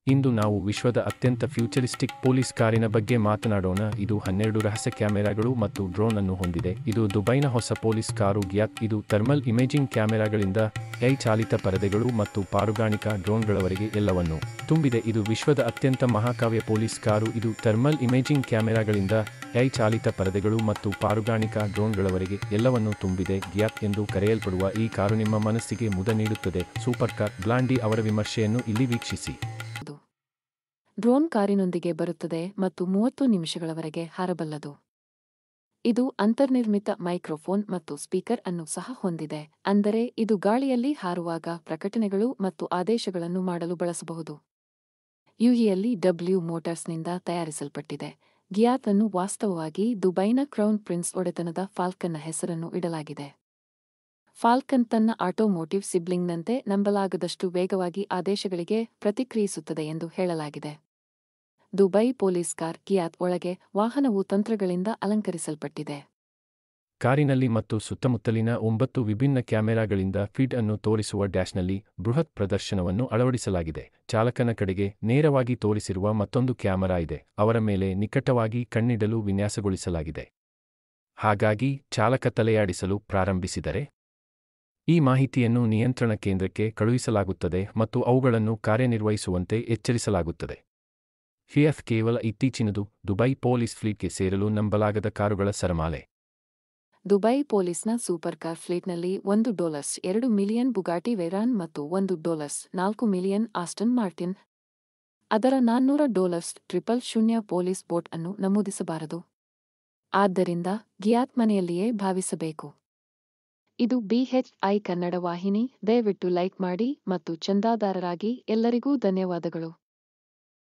ಇಂದು ನಾವು ವಿಶ್ವದ ಅತ್ಯಂತ ಫ್ಯೂಚರಿಸ್ಟಿಕ್ ಪೊಲೀಸ್ ಕಾರಿನ ಬಗ್ಗೆ ಮಾತನಾಡೋಣ ಇದು ಹನ್ನೆರಡು ರಹಸ್ಯ ಕ್ಯಾಮೆರಾಗಳು ಮತ್ತು ಡ್ರೋನ್ ಅನ್ನು ಹೊಂದಿದೆ ಇದು ದುಬೈನ ಹೊಸ ಪೊಲೀಸ್ ಕಾರು ಗ್ಯಾಪ್ ಇದು ಥರ್ಮಲ್ ಇಮೇಜಿಂಗ್ ಕ್ಯಾಮೆರಾಗಳಿಂದ ಐ ಚಾಲಿತ ಪರದೆಗಳು ಮತ್ತು ಪಾರುಗಾಣಿಕಾ ಡ್ರೋನ್ಗಳವರೆಗೆ ಎಲ್ಲವನ್ನು ತುಂಬಿದೆ ಇದು ವಿಶ್ವದ ಅತ್ಯಂತ ಮಹಾಕಾವ್ಯ ಪೊಲೀಸ್ ಕಾರು ಇದು ಥರ್ಮಲ್ ಇಮೇಜಿಂಗ್ ಕ್ಯಾಮೆರಾಗಳಿಂದ ಐ ಚಾಲಿತ ಪರದೆಗಳು ಮತ್ತು ಪಾರುಗಾಣಿಕಾ ಡ್ರೋನ್ಗಳವರೆಗೆ ಎಲ್ಲವನ್ನೂ ತುಂಬಿದೆ ಗ್ಯಾಪ್ ಎಂದು ಕರೆಯಲ್ಪಡುವ ಈ ಕಾರು ನಿಮ್ಮ ಮನಸ್ಸಿಗೆ ಮುದ ನೀಡುತ್ತದೆ ಸೂಪರ್ ಕಾರ್ ಬ್ಲಾಂಡಿ ಅವರ ವಿಮರ್ಶೆಯನ್ನು ಇಲ್ಲಿ ವೀಕ್ಷಿಸಿ ಡ್ರೋನ್ ಕಾರಿನೊಂದಿಗೆ ಬರುತ್ತದೆ ಮತ್ತು ಮೂವತ್ತು ನಿಮಿಷಗಳವರೆಗೆ ಹಾರಬಲ್ಲದು ಇದು ಅಂತರ್ನಿರ್ಮಿತ ಮೈಕ್ರೋಫೋನ್ ಮತ್ತು ಸ್ಪೀಕರ್ ಅನ್ನು ಸಹ ಹೊಂದಿದೆ ಅಂದರೆ ಇದು ಗಾಳಿಯಲ್ಲಿ ಹಾರುವಾಗ ಪ್ರಕಟಣೆಗಳು ಮತ್ತು ಆದೇಶಗಳನ್ನು ಮಾಡಲು ಬಳಸಬಹುದು ಯುಇಯಲ್ಲಿ ಡಬ್ಲ್ಯೂ ಮೋಟಾರ್ಸ್ನಿಂದ ತಯಾರಿಸಲ್ಪಟ್ಟಿದೆ ಗಿಯಾತ್ ಅನ್ನು ವಾಸ್ತವವಾಗಿ ದುಬೈನ ಕ್ರೌನ್ ಪ್ರಿನ್ಸ್ ಒಡೆತನದ ಫಾಲ್ಕನ್ನ ಹೆಸರನ್ನು ಇಡಲಾಗಿದೆ ಫಾಲ್ಕನ್ ತನ್ನ ಆಟೋಮೋಟಿವ್ ಸಿಬ್ಲಿಂಗ್ನಂತೆ ನಂಬಲಾಗದಷ್ಟು ವೇಗವಾಗಿ ಆದೇಶಗಳಿಗೆ ಪ್ರತಿಕ್ರಿಯಿಸುತ್ತದೆ ಎಂದು ಹೇಳಲಾಗಿದೆ ದುಬೈ ಪೊಲೀಸ್ ಕಾರ್ ಕಿಯಾತ್ ಒಳಗೆ ವಾಹನವು ತಂತ್ರಗಳಿಂದ ಅಲಂಕರಿಸಲ್ಪಟ್ಟಿದೆ ಕಾರಿನಲ್ಲಿ ಮತ್ತು ಸುತ್ತಮುತ್ತಲಿನ ಒಂಬತ್ತು ವಿಭಿನ್ನ ಕ್ಯಾಮೆರಾಗಳಿಂದ ಫೀಡ್ ಅನ್ನು ತೋರಿಸುವ ಡ್ಯಾಶ್ನಲ್ಲಿ ಬೃಹತ್ ಪ್ರದರ್ಶನವನ್ನು ಅಳವಡಿಸಲಾಗಿದೆ ಚಾಲಕನ ಕಡೆಗೆ ನೇರವಾಗಿ ತೋರಿಸಿರುವ ಮತ್ತೊಂದು ಕ್ಯಾಮೆರಾ ಇದೆ ಅವರ ಮೇಲೆ ನಿಕಟವಾಗಿ ಕಣ್ಣಿಡಲು ವಿನ್ಯಾಸಗೊಳಿಸಲಾಗಿದೆ ಹಾಗಾಗಿ ಚಾಲಕ ತಲೆಯಾಡಿಸಲು ಪ್ರಾರಂಭಿಸಿದರೆ ಈ ಮಾಹಿತಿಯನ್ನು ನಿಯಂತ್ರಣ ಕೇಂದ್ರಕ್ಕೆ ಕಳುಹಿಸಲಾಗುತ್ತದೆ ಮತ್ತು ಅವುಗಳನ್ನು ಕಾರ್ಯನಿರ್ವಹಿಸುವಂತೆ ಎಚ್ಚರಿಸಲಾಗುತ್ತದೆ ಫಿಎಫ್ ಕೇವಲ ಇತ್ತೀಚಿನದು ದುಬೈ ಪೊಲೀಸ್ ಫ್ಲೀಟ್ಗೆ ಸೇರಲು ನಂಬಲಾಗದ ಕಾರುಗಳ ಸರಮಾಲೆ ದುಬೈ ಪೊಲೀಸ್ನ ಸೂಪರ್ ಕಾರ್ ಫ್ಲೀಟ್ನಲ್ಲಿ ಒಂದು ಡಾಲರ್ಸ್ ಎರಡು ಮಿಲಿಯನ್ ಬುಗಾಟಿ ವೆರಾನ್ ಮತ್ತು ಒಂದು ಡಾಲರ್ಸ್ ನಾಲ್ಕು ಮಿಲಿಯನ್ ಆಸ್ಟನ್ ಮಾರ್ಟಿನ್ ಅದರ ನಾನ್ನೂರ ಡಾಲರ್ಸ್ ಟ್ರಿಪಲ್ ಶೂನ್ಯ ಪೊಲೀಸ್ ಬೋಟ್ ಅನ್ನು ನಮೂದಿಸಬಾರದು ಆದ್ದರಿಂದ ಗಿಯಾತ್ ಮನೆಯಲ್ಲಿಯೇ ಭಾವಿಸಬೇಕು ಇದು ಬಿಎಚ್ಐ ಕನ್ನಡ ವಾಹಿನಿ ದಯವಿಟ್ಟು ಲೈಕ್ ಮಾಡಿ ಮತ್ತು ಚಂದಾದಾರರಾಗಿ ಎಲ್ಲರಿಗೂ ಧನ್ಯವಾದಗಳು